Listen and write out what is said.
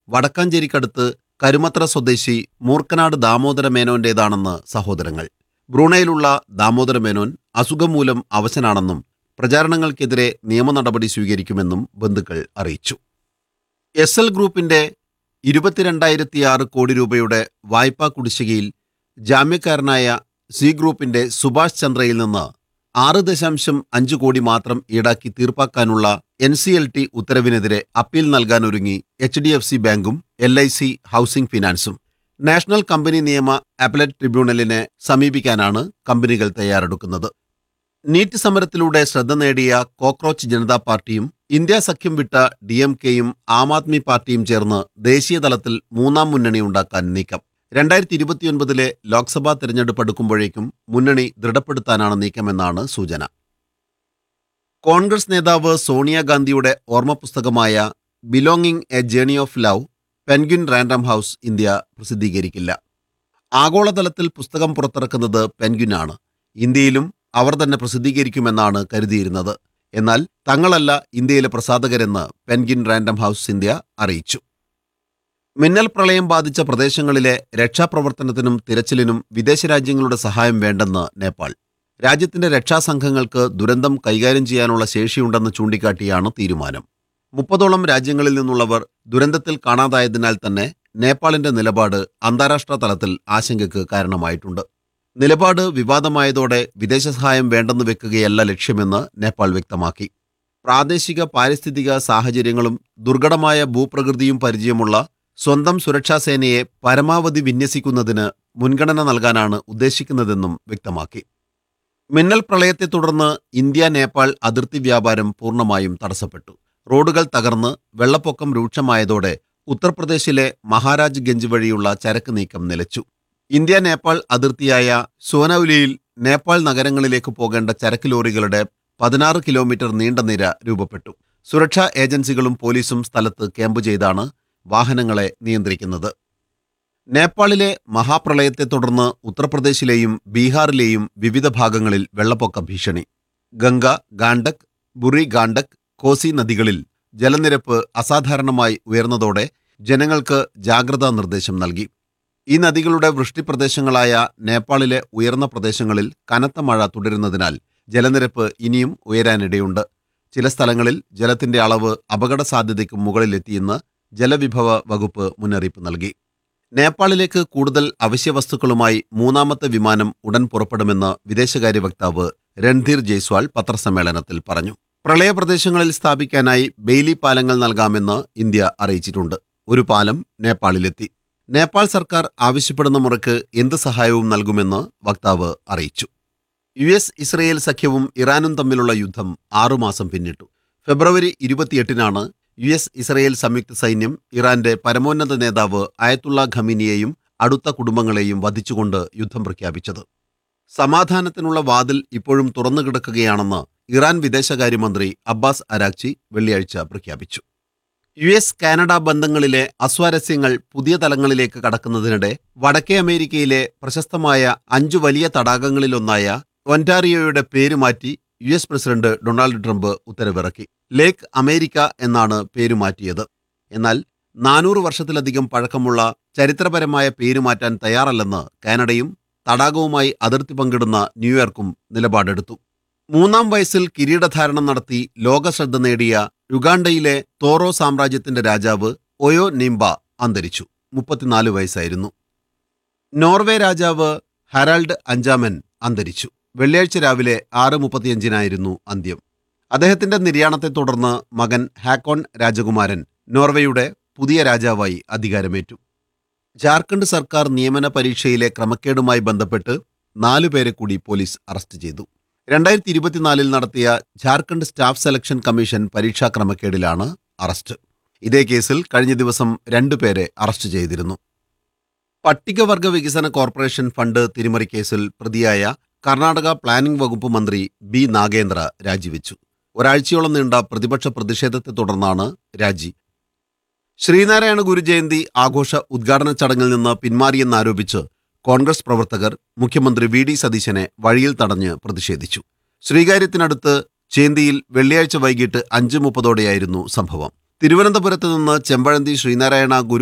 വടക്കാഞ്ചേരിക്കടുത്ത് കരുമത്ര സ്വദേശി മൂർക്കനാട് ദാമോദര മേനോന്റേതാണെന്ന് സഹോദരങ്ങൾ ബ്രൂണയിലുള്ള ദാമോദര മേനോൻ അസുഖം മൂലം അവശനാണെന്നും പ്രചാരണങ്ങൾക്കെതിരെ നിയമ നടപടി സ്വീകരിക്കുമെന്നും ബന്ധുക്കൾ അറിയിച്ചു എസ് എൽ ഗ്രൂപ്പിന്റെ ഇരുപത്തിരണ്ടായിരത്തിയാറ് കോടി രൂപയുടെ വായ്പാ കുടിശ്ശികയിൽ ജാമ്യക്കാരനായ സി ഗ്രൂപ്പിന്റെ സുഭാഷ് ചന്ദ്രയിൽ നിന്ന് ആറ് ദശാംശം അഞ്ച് കോടി മാത്രം ഈടാക്കി തീർപ്പാക്കാനുള്ള എൻ സി എൽ ടി ഉത്തരവിനെതിരെ അപ്പീൽ നൽകാനൊരുങ്ങി എച്ച് ഡി എഫ് സി ബാങ്കും എൽ ഐ സി ഹൌസിംഗ് ഫിനാൻസും നാഷണൽ കമ്പനി നിയമ അപ്പലറ്റ് ട്രിബ്യൂണലിനെ സമീപിക്കാനാണ് കമ്പനികൾ തയ്യാറെടുക്കുന്നത് നീറ്റ് സമരത്തിലൂടെ ശ്രദ്ധ നേടിയ കോക്രോച്ച് ജനതാ പാർട്ടിയും ഇന്ത്യ സഖ്യം വിട്ട ഡി എം കെയും ആം ആദ്മി പാർട്ടിയും ചേർന്ന് ദേശീയ തലത്തിൽ മൂന്നാം മുന്നണി ഉണ്ടാക്കാൻ നീക്കം രണ്ടായിരത്തി ഇരുപത്തിയൊൻപതിലെ ലോക്സഭാ തെരഞ്ഞെടുപ്പ് അടുക്കുമ്പോഴേക്കും മുന്നണി ദൃഢപ്പെടുത്താനാണ് നീക്കമെന്നാണ് സൂചന കോൺഗ്രസ് നേതാവ് സോണിയാഗാന്ധിയുടെ ഓർമ്മപുസ്തകമായ belonging a journey of love Penguin Random House India പ്രസിദ്ധീകരിക്കില്ല ആഗോളതലത്തിൽ പുസ്തകം പുറത്തിറക്കുന്നത് പെൻഗ്വിനാണ് ഇന്ത്യയിലും അവർ തന്നെ പ്രസിദ്ധീകരിക്കുമെന്നാണ് കരുതിയിരുന്നത് എന്നാൽ തങ്ങളല്ല ഇന്ത്യയിലെ പ്രസാധകരെന്ന് പെൻഗ്വിൻ റാൻഡം ഹൗസ് ഇന്ത്യ അറിയിച്ചു മിന്നൽ പ്രളയം ബാധിച്ച പ്രദേശങ്ങളിലെ രക്ഷാപ്രവർത്തനത്തിനും തിരച്ചിലിനും വിദേശ രാജ്യങ്ങളുടെ സഹായം വേണ്ടെന്ന് നേപ്പാൾ രാജ്യത്തിന്റെ രക്ഷാസംഘങ്ങൾക്ക് ദുരന്തം കൈകാര്യം ചെയ്യാനുള്ള ശേഷിയുണ്ടെന്ന് ചൂണ്ടിക്കാട്ടിയാണ് തീരുമാനം മുപ്പതോളം രാജ്യങ്ങളിൽ നിന്നുള്ളവർ ദുരന്തത്തിൽ കാണാതായതിനാൽ തന്നെ നേപ്പാളിന്റെ നിലപാട് അന്താരാഷ്ട്ര തലത്തിൽ ആശങ്കയ്ക്ക് കാരണമായിട്ടുണ്ട് നിലപാട് വിവാദമായതോടെ വിദേശ സഹായം വേണ്ടെന്ന് വെക്കുകയല്ല ലക്ഷ്യമെന്ന് നേപ്പാൾ വ്യക്തമാക്കി പ്രാദേശിക പാരിസ്ഥിതിക സാഹചര്യങ്ങളും ദുർഘടമായ ഭൂപ്രകൃതിയും പരിചയമുള്ള സ്വന്തം സുരക്ഷാസേനയെ പരമാവധി വിന്യസിക്കുന്നതിന് മുൻഗണന നൽകാനാണ് ഉദ്ദേശിക്കുന്നതെന്നും വ്യക്തമാക്കി മിന്നൽ പ്രളയത്തെ തുടർന്ന് ഇന്ത്യ നേപ്പാൾ അതിർത്തി വ്യാപാരം പൂർണ്ണമായും തടസ്സപ്പെട്ടു റോഡുകൾ തകർന്ന് വെള്ളപ്പൊക്കം രൂക്ഷമായതോടെ ഉത്തർപ്രദേശിലെ മഹാരാജ് ഗഞ്ച് വഴിയുള്ള ചരക്ക് നീക്കം നിലച്ചു ഇന്ത്യ നേപ്പാൾ അതിർത്തിയായ സോനൌലിയിൽ നേപ്പാൾ നഗരങ്ങളിലേക്ക് പോകേണ്ട ചരക്ക് ലോറികളുടെ പതിനാറ് കിലോമീറ്റർ നീണ്ട നിര രൂപപ്പെട്ടു സുരക്ഷാ ഏജൻസികളും പോലീസും സ്ഥലത്ത് ക്യാമ്പ് ചെയ്താണ് വാഹനങ്ങളെ നിയന്ത്രിക്കുന്നത് നേപ്പാളിലെ മഹാപ്രളയത്തെ തുടർന്ന് ഉത്തർപ്രദേശിലെയും ബീഹാറിലെയും വിവിധ ഭാഗങ്ങളിൽ വെള്ളപ്പൊക്ക ഭീഷണി ഗംഗ ഗാണ്ടക് ബുറി ഗാണ്ടക് കോസി നദികളിൽ ജലനിരപ്പ് അസാധാരണമായി ഉയർന്നതോടെ ജനങ്ങൾക്ക് ജാഗ്രതാ നിർദ്ദേശം നൽകി ഈ നദികളുടെ വൃഷ്ടിപ്രദേശങ്ങളായ നേപ്പാളിലെ ഉയർന്ന പ്രദേശങ്ങളിൽ കനത്ത മഴ തുടരുന്നതിനാൽ ജലനിരപ്പ് ഇനിയും ഉയരാനിടയുണ്ട് ചില സ്ഥലങ്ങളിൽ ജലത്തിന്റെ അളവ് അപകട സാധ്യതയ്ക്ക് മുകളിലെത്തിയെന്ന് ജലവിഭവ വകുപ്പ് മുന്നറിയിപ്പ് നൽകി നേപ്പാളിലേക്ക് കൂടുതൽ അവശ്യവസ്തുക്കളുമായി മൂന്നാമത്തെ വിമാനം ഉടൻ പുറപ്പെടുമെന്ന് വിദേശകാര്യ വക്താവ് രൺധീർ ജയ്സ്വാൾ പത്രസമ്മേളനത്തിൽ പറഞ്ഞു പ്രളയപ്രദേശങ്ങളിൽ സ്ഥാപിക്കാനായി ബെയിലി പാലങ്ങൾ നൽകാമെന്ന് ഇന്ത്യ അറിയിച്ചിട്ടുണ്ട് ഒരു പാലം നേപ്പാളിലെത്തി നേപ്പാൾ സർക്കാർ ആവശ്യപ്പെടുന്ന മുറയ്ക്ക് എന്ത് സഹായവും നൽകുമെന്ന് വക്താവ് അറിയിച്ചു യു എസ് ഇസ്രയേൽ സഖ്യവും ഇറാനും തമ്മിലുള്ള യുദ്ധം ആറുമാസം പിന്നിട്ടു ഫെബ്രുവരി ഇരുപത്തിയെട്ടിനാണ് യു എസ് ഇസ്രയേൽ സംയുക്ത സൈന്യം ഇറാന്റെ പരമോന്നത നേതാവ് അയത്തുള്ള ഖമീനിയെയും അടുത്ത കുടുംബങ്ങളെയും വധിച്ചുകൊണ്ട് യുദ്ധം പ്രഖ്യാപിച്ചത് സമാധാനത്തിനുള്ള വാതിൽ ഇപ്പോഴും തുറന്നു കിടക്കുകയാണെന്ന് ഇറാൻ വിദേശകാര്യമന്ത്രി അബ്ബാസ് അരാക്ചി വെള്ളിയാഴ്ച പ്രഖ്യാപിച്ചു യു എസ് കാനഡ ബന്ധങ്ങളിലെ അസ്വാരസ്യങ്ങൾ പുതിയ തലങ്ങളിലേക്ക് കടക്കുന്നതിനിടെ വടക്കേ അമേരിക്കയിലെ പ്രശസ്തമായ അഞ്ചു വലിയ തടാകങ്ങളിലൊന്നായ ഒൻറ്റാറിയോയുടെ പേര് മാറ്റി U S president Donald Trump ഉത്തരവിറക്കി ലേക്ക് അമേരിക്ക എന്നാണ് പേര് മാറ്റിയത് എന്നാൽ നാനൂറ് വർഷത്തിലധികം പഴക്കമുള്ള ചരിത്രപരമായ പേര് മാറ്റാൻ തയ്യാറല്ലെന്ന് കാനഡയും തടാകവുമായി അതിർത്തി പങ്കിടുന്ന ന്യൂയോർക്കും നിലപാടെടുത്തു മൂന്നാം വയസ്സിൽ കിരീടധാരണം നടത്തി ലോകശ്രദ്ധ നേടിയ യുഗാണ്ടയിലെ തോറോ സാമ്രാജ്യത്തിന്റെ രാജാവ് ഒയോ നിംബ അന്തരിച്ചു മുപ്പത്തിനാല് വയസ്സായിരുന്നു നോർവേ രാജാവ് ഹരാൾഡ് അഞ്ചാമൻ അന്തരിച്ചു വെള്ളിയാഴ്ച രാവിലെ ആറ് മുപ്പത്തിയഞ്ചിനായിരുന്നു അന്ത്യം അദ്ദേഹത്തിന്റെ നിര്യാണത്തെ തുടർന്ന് മകൻ ഹാക്കോൺ രാജകുമാരൻ നോർവേയുടെ പുതിയ രാജാവായി അധികാരമേറ്റു ജാർഖണ്ഡ് സർക്കാർ നിയമന പരീക്ഷയിലെ ക്രമക്കേടുമായി ബന്ധപ്പെട്ട് നാലുപേരെ കൂടി പോലീസ് അറസ്റ്റ് ചെയ്തു രണ്ടായിരത്തി ഇരുപത്തിനാലിൽ നടത്തിയ ജാർഖണ്ഡ് സ്റ്റാഫ് സെലക്ഷൻ കമ്മീഷൻ പരീക്ഷാ ക്രമക്കേടിലാണ് അറസ്റ്റ് ഇതേ കേസിൽ കഴിഞ്ഞ ദിവസം രണ്ടുപേരെ അറസ്റ്റ് ചെയ്തിരുന്നു പട്ടികവർഗ വികസന കോർപ്പറേഷൻ ഫണ്ട് തിരിമറി കേസിൽ പ്രതിയായ കർണാടക പ്ലാനിംഗ് വകുപ്പ് മന്ത്രി ബി നാഗേന്ദ്ര രാജിവെച്ചു ഒരാഴ്ചയോളം നീണ്ട പ്രതിപക്ഷ പ്രതിഷേധത്തെ തുടർന്നാണ് രാജി ശ്രീനാരായണ ഗുരു ജയന്തി ആഘോഷ ഉദ്ഘാടന ചടങ്ങിൽ നിന്ന് പിന്മാറിയെന്നാരോപിച്ച് കോൺഗ്രസ് പ്രവർത്തകർ മുഖ്യമന്ത്രി വി ഡി സതീശനെ വഴിയിൽ തടഞ്ഞ് പ്രതിഷേധിച്ചു ശ്രീകാര്യത്തിനടുത്ത് ചേന്തിയിൽ വെള്ളിയാഴ്ച വൈകിട്ട് അഞ്ച് മുപ്പതോടെയായിരുന്നു സംഭവം തിരുവനന്തപുരത്ത് നിന്ന് ചെമ്പഴന്തി ശ്രീനാരായണ ഗുരു